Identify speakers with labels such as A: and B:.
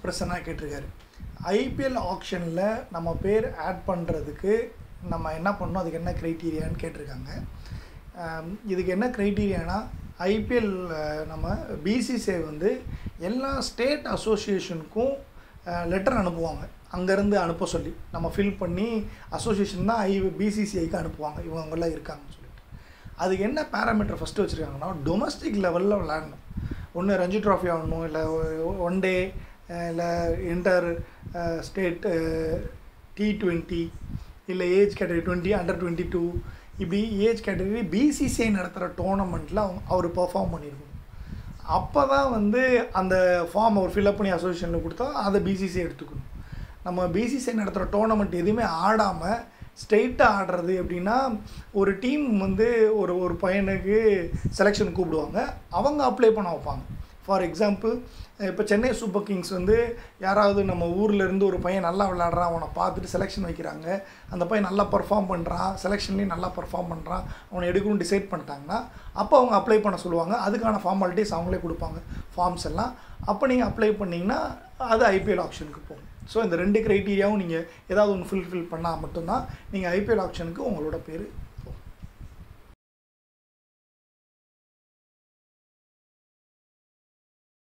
A: பிரசன்னா கேட்டிருக்காரு ஐபிஎல் ஆக்ஷனில் நம்ம பேர் ஆட் பண்ணுறதுக்கு நம்ம என்ன பண்ணணும் அதுக்கு என்ன க்ரைட்டீரியான்னு கேட்டிருக்காங்க ஆம், இதுக்கு என்ன க்ரைட்டீரியானா ஐபிஎல் நம்ம பிசிசிஐ வந்து எல்லா ஸ்டேட் அசோசியேஷனுக்கும் லெட்டர் அனுப்புவாங்க அங்கேருந்து அனுப்ப சொல்லி நம்ம ஃபில் பண்ணி அசோசியேஷன் தான் ஐ பிசிசிஐக்கு அனுப்புவாங்க இவங்க அவங்கெல்லாம் இருக்காங்கன்னு சொல்லிட்டு அதுக்கு என்ன பேராமீட்டர் ஃபஸ்ட்டு வச்சுருக்காங்கன்னா டொமஸ்டிக் லெவலில் விளையாடணும் ஒன்று ரஞ்சி ட்ராஃபி ஆடணும் இல்லை ஒன் டே இல்லை இன்டர் ஸ்டேட் டி டுவெண்ட்டி இல்லை age category twenty under twenty two இப்படி ஏஜ் கேட்டகரி பிசிசிஐ நடத்துகிற டோர்னமெண்ட்டில் அவங்க அவர் பெர்ஃபார்ம் பண்ணியிருக்கணும் அப்போ தான் வந்து அந்த ஃபார்ம் அவர் ஃபில்அப் பண்ணி அசோசியேஷனில் கொடுத்தா அதை பிசிசிஐ எடுத்துக்கணும் நம்ம பிசிசிஐ நடத்துகிற டோர்னமெண்ட் எதுவுமே ஆடாமல் ஸ்ட்ரெயிட்டாக ஆடுறது அப்படின்னா ஒரு டீம் வந்து ஒரு ஒரு பையனுக்கு செலெக்ஷன் கூப்பிடுவாங்க அவங்க அப்ளை பண்ண வைப்பாங்க ஃபார் எக்ஸாம்பிள் இப்போ சென்னை சூப்பர் கிங்ஸ் வந்து யாராவது நம்ம ஊர்ல இருந்து ஒரு பையன் நல்லா விளையாடுறான் அவனை பார்த்துட்டு செலெக்ஷன் வைக்கிறாங்க அந்த பையன் நல்லா பர்ஃபார்ம் பண்ணுறான் செலெக்ஷன்லேயும் நல்லா பர்ஃபார்ம் பண்ணுறான் அவனை எடுக்கணும்னு டிசைட் பண்ணிட்டாங்கன்னா அப்போ அவங்க அப்ளை பண்ண சொல்லுவாங்க அதுக்கான ஃபார்மாலிட்டிஸ் அவங்களே கொடுப்பாங்க ஃபார்ம்ஸ் எல்லாம் அப்போ நீங்கள் அப்ளை பண்ணிங்கன்னா அது ஐபிஎல் ஆப்ஷனுக்கு போகும் ஸோ இந்த ரெண்டு க்ரைட்டீரியாவும் நீங்கள் ஏதாவது ஒன்று ஃபுல்ஃபில் பண்ணால் மட்டும்தான் நீங்கள் ஐபிஎல் ஆப்ஷனுக்கு உங்களோட பேர்